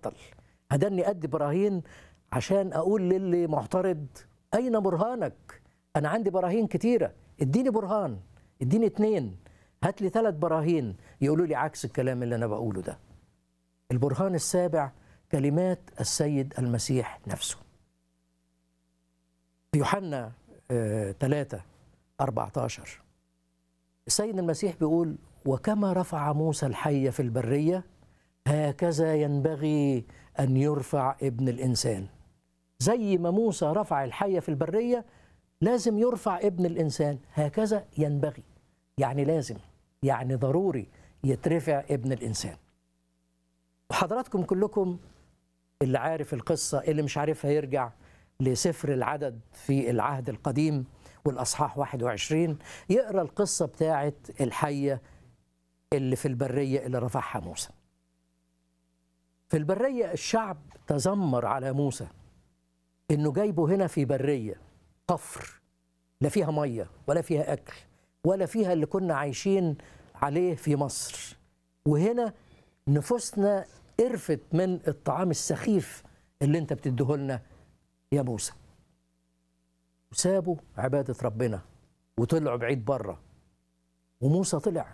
يبطل هدني أدي براهين عشان أقول للي معترض أين برهانك أنا عندي براهين كتيرة اديني برهان اديني اتنين هات لي ثلاث براهين يقولوا لي عكس الكلام اللي أنا بقوله ده البرهان السابع كلمات السيد المسيح نفسه في يوحنا 3 14 السيد المسيح بيقول وكما رفع موسى الحية في البرية هكذا ينبغي أن يرفع ابن الإنسان زي ما موسى رفع الحية في البرية لازم يرفع ابن الإنسان هكذا ينبغي يعني لازم يعني ضروري يترفع ابن الإنسان وحضراتكم كلكم اللي عارف القصة اللي مش عارفها يرجع لسفر العدد في العهد القديم والأصحاح 21 يقرأ القصة بتاعة الحية اللي في البرية اللي رفعها موسى في البرية الشعب تذمر على موسى إنه جايبه هنا في برية قفر لا فيها مية ولا فيها أكل ولا فيها اللي كنا عايشين عليه في مصر وهنا نفوسنا قرفت من الطعام السخيف اللي انت بتديهولنا يا موسى وسابوا عبادة ربنا وطلعوا بعيد بره وموسى طلع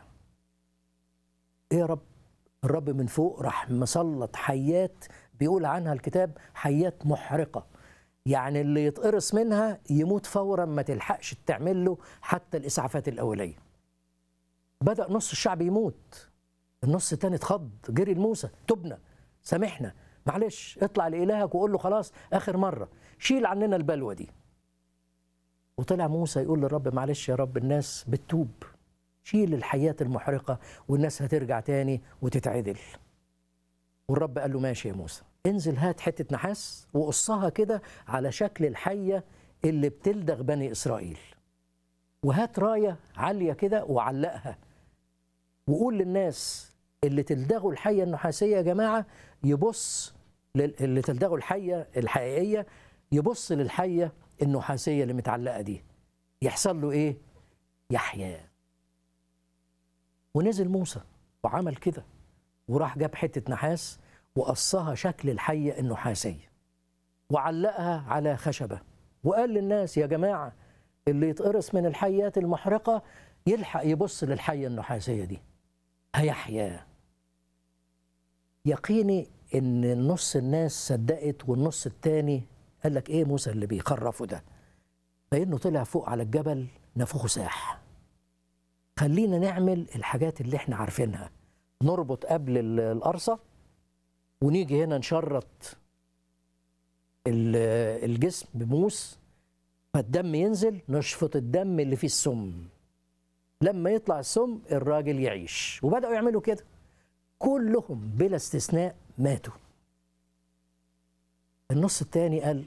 ايه يا رب الرب من فوق راح مسلط حيات بيقول عنها الكتاب حيات محرقة يعني اللي يتقرص منها يموت فورا ما تلحقش تعمل له حتى الإسعافات الأولية بدأ نص الشعب يموت النص التاني اتخض جري لموسى تبنا سامحنا معلش اطلع لإلهك وقول له خلاص آخر مرة شيل عننا البلوى دي وطلع موسى يقول للرب معلش يا رب الناس بتتوب شيل الحياة المحرقة والناس هترجع تاني وتتعدل والرب قال له ماشي يا موسى انزل هات حتة نحاس وقصها كده على شكل الحية اللي بتلدغ بني إسرائيل وهات راية عالية كده وعلقها وقول للناس اللي تلدغوا الحية النحاسية يا جماعة يبص اللي تلدغوا الحية الحقيقية يبص للحية النحاسية اللي متعلقة دي يحصل له إيه؟ يحيا ونزل موسى وعمل كده وراح جاب حتة نحاس وقصها شكل الحية النحاسية وعلقها على خشبة وقال للناس يا جماعة اللي يتقرص من الحيات المحرقة يلحق يبص للحية النحاسية دي هيحيا يقيني ان نص الناس صدقت والنص التاني قال لك ايه موسى اللي بيخرفه ده فانه طلع فوق على الجبل نفوخه ساح خلينا نعمل الحاجات اللي احنا عارفينها نربط قبل القرصة ونيجي هنا نشرط الجسم بموس فالدم ينزل نشفط الدم اللي فيه السم لما يطلع السم الراجل يعيش وبدأوا يعملوا كده كلهم بلا استثناء ماتوا النص الثاني قال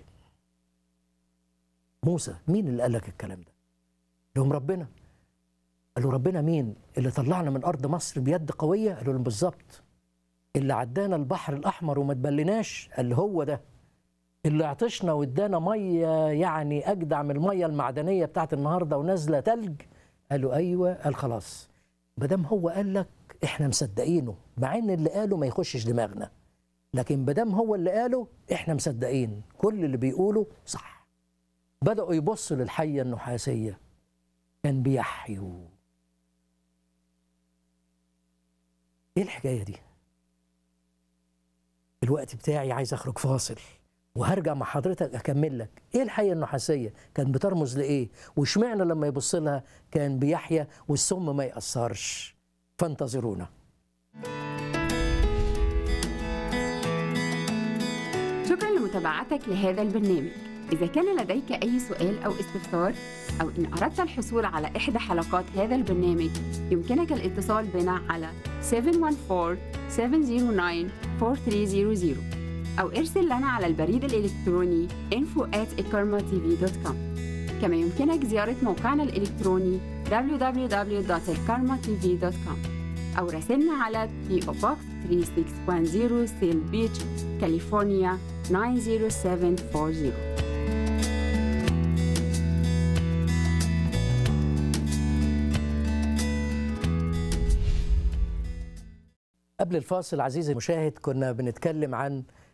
موسى مين اللي قال لك الكلام ده لهم ربنا قالوا ربنا مين اللي طلعنا من ارض مصر بيد قويه قالوا لهم بالظبط اللي عدانا البحر الاحمر وما تبلناش قال هو ده اللي عطشنا وادانا ميه يعني اجدع من الميه المعدنيه بتاعت النهارده ونازله تلج قالوا ايوه قال خلاص ما دام هو قال لك احنا مصدقينه مع ان اللي قاله ما يخشش دماغنا لكن ما دام هو اللي قاله احنا مصدقين كل اللي بيقوله صح بداوا يبصوا للحيه النحاسيه كان بيحيوا ايه الحكايه دي الوقت بتاعي عايز اخرج فاصل وهرجع مع حضرتك اكمل لك ايه الحيه النحاسيه كان بترمز لايه واشمعنى لما يبص لها كان بيحيا والسم ما ياثرش فانتظرونا شكرا لمتابعتك لهذا البرنامج إذا كان لديك أي سؤال أو استفسار أو إن أردت الحصول على إحدى حلقات هذا البرنامج يمكنك الاتصال بنا على 714-709-4300 أو ارسل لنا على البريد الإلكتروني info at كما يمكنك زيارة موقعنا الإلكتروني www.elkarmatv.com أو راسلنا على PO Box 3610 سيل بيتش كاليفورنيا 90740 قبل قبل الفاصل عزيزي المشاهد كنا بنتكلم عن